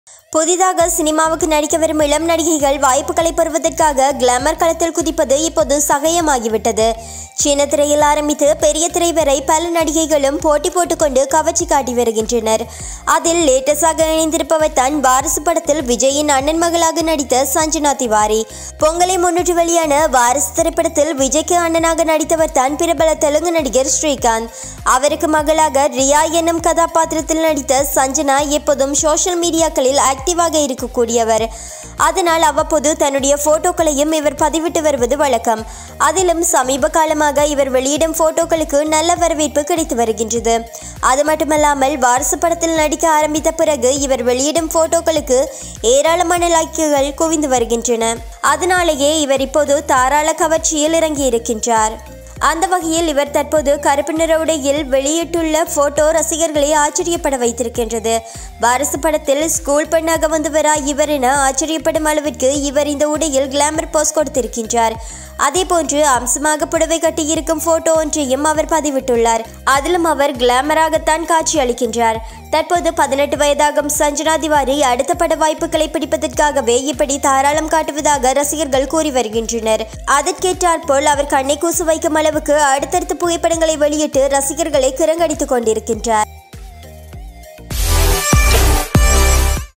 புதிதாக சினிமாவுக்கு நடிக்க வரும் இளம் நடிகைகள் வாய்ப்புகளை பெறுவதற்காக கிளாமர் களத்தில் குதிப்பது இப்போது சகஜமாகிவிட்டது சின்ன திரையில் ஆரம்பித்து பெரிய திரை வரை பல நடிகைகளும் போட்டி போட்டுக்கொண்டு கவர்ச்சி காட்டி வருகின்றனர் அதில் லேட்டஸ்டாக இணைந்திருப்பவர் தான் வாரிசு படத்தில் விஜயின் அண்ணன் மகளாக நடித்த சஞ்சனா திவாரி பொங்கலை முன்னிட்டு வெளியான வாரிசு திரைப்படத்தில் விஜய்க்கு அண்ணனாக நடித்தவர் தான் பிரபல தெலுங்கு நடிகர் ஸ்ரீகாந்த் அவருக்கு மகளாக ரியா என்னும் கதாபாத்திரத்தில் நடித்த சஞ்சனா எப்போதும் சோஷியல் மீடியாக்களில் ஆக்டிவாக இருக்கக்கூடியவர் அதனால் அவ்வப்போது தன்னுடைய போட்டோக்களையும் இவர் பதிவிட்டு வருவது வழக்கம் அதிலும் சமீப காலமாக இவர் வெளியிடும் போட்டோக்களுக்கு நல்ல வரவேற்பு கிடைத்து வருகின்றது அது மட்டுமல்லாமல் வாரிசு படத்தில் நடிக்க ஆரம்பித்த பிறகு இவர் வெளியிடும் போட்டோக்களுக்கு ஏராளமான லைக்குகள் குவிந்து வருகின்றன அதனாலேயே இவர் இப்போது தாராள கவர்ச்சியில் இறங்கியிருக்கின்றார் அந்த வகையில் இவர் தற்போது கருப்பு நிற உடையில் வெளியிட்டுள்ள போட்டோ ரசிகர்களை ஆச்சரியப்பட வைத்திருக்கின்றது வாரிசு படத்தில் ஸ்கூல் பெண்ணாக வந்தவரா இவர் என ஆச்சரியப்படும் அளவிற்கு இவர் இந்த உடையில் கிளாமர் போஸ் கொடுத்திருக்கின்றார் அதே போன்று அம்சமாக புடவை கட்டியிருக்கும் போட்டோ ஒன்றையும் அவர் பதிவிட்டுள்ளார் அதிலும் அவர் கிளாமராகத்தான் காட்சி அளிக்கின்றார் தற்போது பதினெட்டு வயதாகும் சஞ்சனா திவாரி அடுத்த பட வாய்ப்புகளை பிடிப்பதற்காகவே இப்படி தாராளம் காட்டுவதாக ரசிகர்கள் கூறி வருகின்றனர் அதற்கேற்றாற்போல் அவர் கண்ணை கூசு வைக்கும் அளவுக்கு அடுத்தடுத்த புகைப்படங்களை வெளியிட்டு ரசிகர்களை கிரங்கடித்துக் கொண்டிருக்கின்றார்